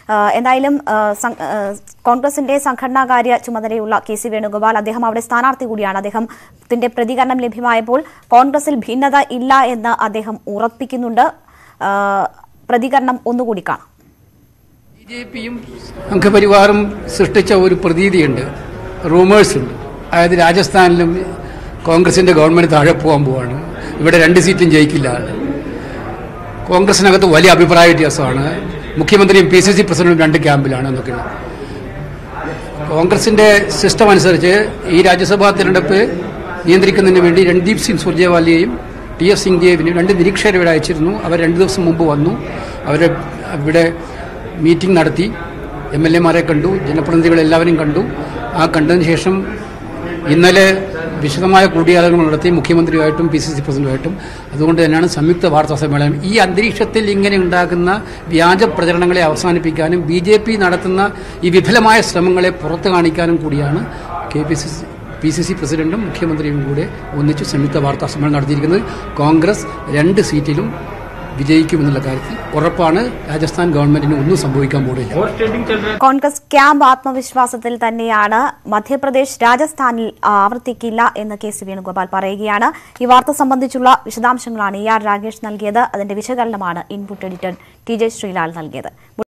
ആ, എന്തായാലും ആ, സം- ആ, കോൺഗ്രസിന്റെ സംഘടനാകാര്യ ചുമതലയുള്ള കെ സി വേണുഗോപാൽ അദ്ദേഹം അവിടെ സ്ഥാനാർത്ഥി കൂടിയാണ് അദ്ദേഹത്തിന്റെ പ്രതികരണം ലഭ്യമായപ്പോൾ കോൺഗ്രസിൽ ഭിന്നത ഇല്ല എന്ന് അദ്ദേഹം ഉറപ്പിക്കുന്നുണ്ട് ആ, പ്രതികരണം ഒന്നുകൂടി കാണാം ബി ജെ പിയും സംഘപരിവാറും സൃഷ്ടിച്ച ഒരു പ്രതീതിയുണ്ട് റൂമേഴ്സ് ഉണ്ട് അതായത് രാജസ്ഥാനിലും കോൺഗ്രസിന്റെ ഗവൺമെന്റ് താഴെ പോകാൻ പോവാണ് ഇവിടെ രണ്ട് സീറ്റും ജയിക്കില്ല കോൺഗ്രസിനകത്ത് വലിയ അഭിപ്രായ വ്യത്യാസമാണ് മുഖ്യമന്ത്രിയും പി സി സി പ്രസിഡന്റും രണ്ട് ക്യാമ്പിലാണ് എന്നൊക്കെയാണ് കോൺഗ്രസിന്റെ സിസ്റ്റം അനുസരിച്ച് ഈ രാജ്യസഭാ തിരഞ്ഞെടുപ്പ് നിയന്ത്രിക്കുന്നതിന് വേണ്ടി രൺദീപ് സിംഗ് സുർജേവാലയെയും ടി എസ് സിംഗ്ദേവിനെയും രണ്ട് നിരീക്ഷകരെ ഇവിടെ അയച്ചിരുന്നു അവർ രണ്ട് ദിവസം മുമ്പ് വന്നു അവർ ഇവിടെ മീറ്റിംഗ് നടത്തി എം എൽ എമാരെ കണ്ടു ജനപ്രതിനിധികളെ എല്ലാവരെയും കണ്ടു ആ കണ്ടതിന് ശേഷം ഇന്നലെ വിശദമായ കൂടിയാലോചന നടത്തി മുഖ്യമന്ത്രിയുമായിട്ടും പി സി സി പ്രസിഡന്റുമായിട്ടും അതുകൊണ്ട് തന്നെയാണ് സംയുക്ത വാർത്താ സമ്മേളനം ഈ അന്തരീക്ഷത്തിൽ ഇങ്ങനെ ഉണ്ടാകുന്ന വ്യാജ പ്രചരണങ്ങളെ അവസാനിപ്പിക്കാനും ബി ജെ പി നടത്തുന്ന ഈ വിഫലമായ ശ്രമങ്ങളെ പുറത്തു കാണിക്കാനും കൂടിയാണ് K P C C P C C പ്രസിഡന്റും മുഖ്യമന്ത്രിയും കൂടെ ഒന്നിച്ച് സംയുക്ത വാർത്താ സമ്മേളനം നടത്തിയിരിക്കുന്നത് കോൺഗ്രസ് രണ്ട് സീറ്റിലും വിജയിക്കുമെന്നുള്ള കാര്യത്തിൽ ഉറപ്പാണ് രാജസ്ഥാൻ ഗവൺമെന്റിന് ഒന്നും സംഭവിക്കാൻ പോകില്ല കോൺഗ്രസ് ക്യാമ്പ് ആത്മവിശ്വാസത്തിൽ തന്നെയാണ് മധ്യപ്രദേശ് രാജസ്ഥാനിൽ ആവർത്തിക്കില്ല എന്ന് കെ സി വേണുഗോപാൽ പറയുകയാണ് ഈ വാർത്ത സംബന്ധിച്ചുള്ള വിശദാംശങ്ങളാണ് ഇ ആർ രാകേഷ് നൽകിയത് അതിന്റെ വിശകലനമാണ് input editor T J Sreelal നൽകിയത്